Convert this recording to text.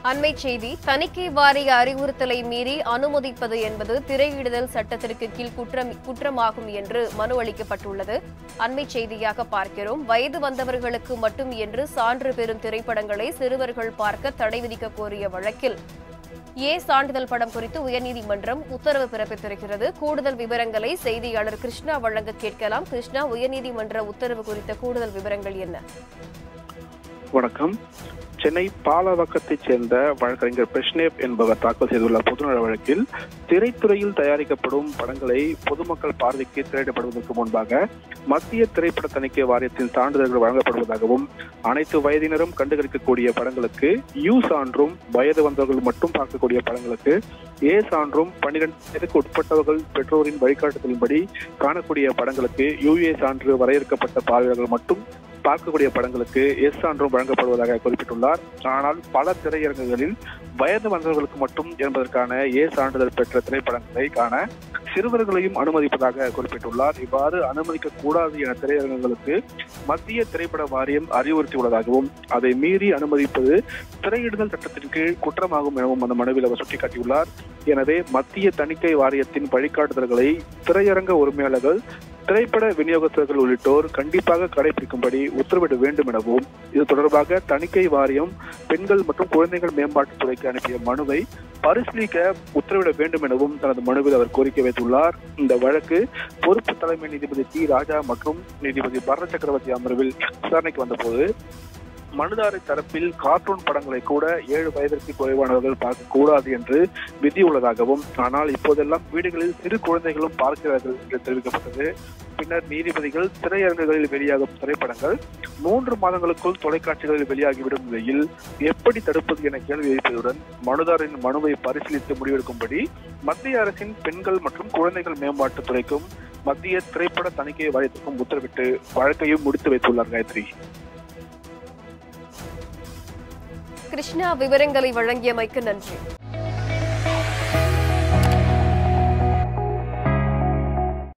அண்மை செய்தி தணிக்கை வாரிய அறிவுறுத்தலை மீறி அனுமதிப்பது என்பது திரையிடுதல் சட்டத்திற்கு கீழ் குற்றம் குற்றமாகும் என்று மனு அளிக்கப்பட்டுள்ளது அண்மை செய்தியாக பார்க்கிறோம் வயது வந்தவர்களுக்கு மட்டும் என்று சான்று பெறும் திரைப்படங்களை சிறுவர்கள் பார்க்க தடை விதிக்க கோரிய வழக்கில் ஏ சான்றிதழ் படம் குறித்து உயர்நீதிமன்றம் உத்தரவு பிறப்பித்திருக்கிறது கூடுதல் விவரங்களை செய்தியாளர் கிருஷ்ணா வழங்க கேட்கலாம் கிருஷ்ணா உயர்நீதிமன்ற உத்தரவு குறித்த கூடுதல் விவரங்கள் என்ன வணக்கம் சென்னை பாலவக்கத்தைச் சேர்ந்த வழக்கறிஞர் பிரஷ்னேப் என்பவர் தாக்கல் செய்துள்ள பொதுநல வழக்கில் திரைத்துறையில் தயாரிக்கப்படும் படங்களை பொதுமக்கள் பார்வைக்கு திரையிடப்படுவதற்கு முன்பாக மத்திய திரைப்பட தணிக்கை வாரியத்தின் சான்றிதழ்கள் வழங்கப்படுவதாகவும் அனைத்து வயதினரும் கண்டுகளிக்கக்கூடிய படங்களுக்கு யூ சான்றும் வயது வந்தவர்கள் மட்டும் பார்க்கக்கூடிய படங்களுக்கு ஏ சான்றும் பன்னிரண்டு வயதுக்கு உட்பட்டவர்கள் பெற்றோரின் வழிகாட்டுதலின்படி காணக்கூடிய படங்களுக்கு யுஏ சான்று வரையறுக்கப்பட்ட பார்வையாளர்கள் மட்டும் பார்க்கக்கூடிய படங்களுக்கு எஸ் சான்றும் வழங்கப்படுவதாக குறிப்பிட்டுள்ளார் ஆனால் பல திரையரங்குகளில் வயது வந்தவர்களுக்கு மட்டும் என்பதற்கான ஏ சான்றிதழ் பெற்ற திரைப்படங்களை காண சிறுவர்களையும் அனுமதிப்பதாக குறிப்பிட்டுள்ளார் இவ்வாறு அனுமதிக்க கூடாது என திரையரங்குகளுக்கு மத்திய திரைப்பட வாரியம் அறிவுறுத்தியுள்ளதாகவும் அதை மீறி அனுமதிப்பது திரையிடுதல் சட்டத்தின் கீழ் குற்றமாகும் எனவும் அந்த மனுவில் அவர் சுட்டிக்காட்டியுள்ளார் எனவே மத்திய தணிக்கை வாரியத்தின் வழிகாட்டுதல்களை திரையரங்க உரிமையாளர்கள் திரைப்பட விநியோகஸ்தர்கள் உள்ளிட்டோர் கண்டிப்பாக கடைபிடிக்கும்படி உத்தரவிட வேண்டும் எனவும் இது தொடர்பாக தணிக்கை வாரியம் பெண்கள் மற்றும் குழந்தைகள் மேம்பாட்டுத்துறைக்கு அனுப்பிய மனுவை பரிசீலிக்க உத்தரவிட வேண்டும் எனவும் தனது மனுவில் அவர் கோரிக்கை வைத்துள்ளார் இந்த வழக்கு பொறுப்பு தலைமை நீதிபதி டி ராஜா மற்றும் நீதிபதி பரத சக்கரவர்த்தி அமர்வில் விசாரணைக்கு வந்தபோது மனுதாரர் தரப்பில் கார்ட்டூன் படங்களை கூட ஏழு வயதிற்கு குறைவானவர்கள் பார்க்கக்கூடாது என்று விதி உள்ளதாகவும் ஆனால் இப்போதெல்லாம் வீடுகளில் சிறு குழந்தைகளும் பார்க்கிறார்கள் என்று தெரிவிக்கப்பட்டது பின்னர் நீதிபதிகள் திரையரங்குகளில் வெளியாகும் திரைப்படங்கள் மூன்று மாதங்களுக்குள் தொலைக்காட்சிகளில் வெளியாகிவிடும் நிலையில் எப்படி தடுப்பது என கேள்வி எழுப்பியதுடன் மனுதாரின் மனுவை பரிசீலித்து முடிவெடுக்கும்படி மத்திய அரசின் பெண்கள் மற்றும் குழந்தைகள் மேம்பாட்டுத் துறைக்கும் மத்திய திரைப்பட தணிக்கை வாரியத்திற்கும் உத்தரவிட்டு வழக்கையும் முடித்து வைத்துள்ளார் காயத்ரி கிருஷ்ணா விவரங்களை வழங்கியமைக்கு நன்றி